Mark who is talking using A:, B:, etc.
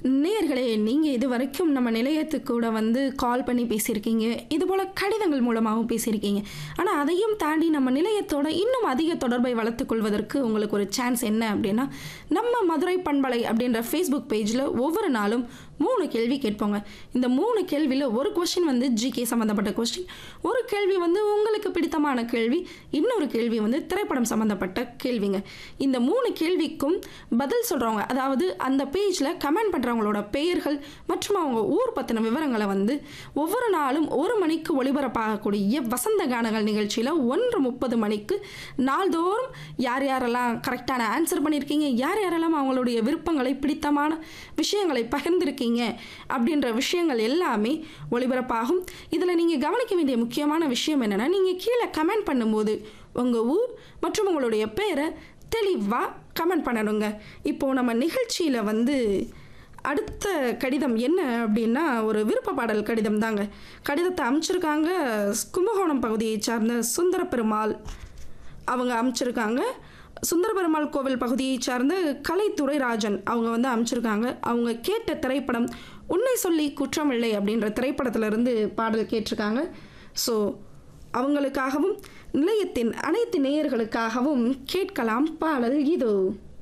A: நேயர்களே நீங்கள் இது வரைக்கும் நம்ம நிலையத்துக்கு கூட வந்து கால் பண்ணி பேசியிருக்கீங்க இது போல் கடிதங்கள் மூலமாகவும் பேசியிருக்கீங்க ஆனால் அதையும் தாண்டி நம்ம நிலையத்தோட இன்னும் அதிக தொடர்பை வளர்த்துக் கொள்வதற்கு உங்களுக்கு ஒரு சான்ஸ் என்ன அப்படின்னா நம்ம மதுரை பண்பலை அப்படின்ற ஃபேஸ்புக் பேஜில் ஒவ்வொரு நாளும் மூணு கேள்வி கேட்போங்க இந்த மூணு கேள்வியில் ஒரு கொஸ்டின் வந்து ஜிகே சம்மந்தப்பட்ட கொஸ்டின் ஒரு கேள்வி வந்து உங்களுக்கு பிடித்தமான கேள்வி இன்னொரு கேள்வி வந்து திரைப்படம் சம்மந்தப்பட்ட கேள்விங்க இந்த மூணு கேள்விக்கும் பதில் சொல்கிறவங்க அதாவது அந்த பேஜில் கமெண்ட் பண்ணுறவங்களோட பெயர்கள் மற்றும் அவங்க ஊர் பற்றின விவரங்களை வந்து ஒவ்வொரு நாளும் ஒரு மணிக்கு ஒளிபரப்பாகக்கூடிய வசந்த கானங்கள் நிகழ்ச்சியில் ஒன்று முப்பது மணிக்கு நாள்தோறும் யார் யாரெல்லாம் கரெக்டான ஆன்சர் பண்ணியிருக்கீங்க யார் யாரெல்லாம் அவங்களுடைய விருப்பங்களை பிடித்தமான விஷயங்களை பகிர்ந்திருக்கீங்க அப்படின்ற விஷயங்கள் எல்லாமே ஒளிபரப்பாகும் இதில் நீங்கள் கவனிக்க வேண்டிய முக்கியமான விஷயம் என்னென்னா நீங்கள் கீழே கமெண்ட் பண்ணும்போது உங்கள் ஊர் மற்றும் உங்களுடைய பேரை தெளிவாக கமெண்ட் பண்ணணுங்க இப்போது நம்ம நிகழ்ச்சியில் வந்து அடுத்த கடிதம் என்ன அப்படின்னா ஒரு விருப்ப பாடல் கடிதம் தாங்க கடிதத்தை அமைச்சிருக்காங்க கும்பகோணம் பகுதியை சார்ந்த சுந்தர பெருமாள் அவங்க அமைச்சிருக்காங்க சுந்தர பெருமாள் கோவில் பகுதியை சார்ந்த கலைத்துறை ராஜன் அவங்க வந்து அமைச்சிருக்காங்க அவங்க கேட்ட திரைப்படம் உன்னை சொல்லி குற்றமில்லை அப்படின்ற திரைப்படத்திலிருந்து பாடல் கேட்டிருக்காங்க ஸோ அவங்களுக்காகவும் நிலையத்தின் அனைத்து நேயர்களுக்காகவும் கேட்கலாம் பாடல் இதோ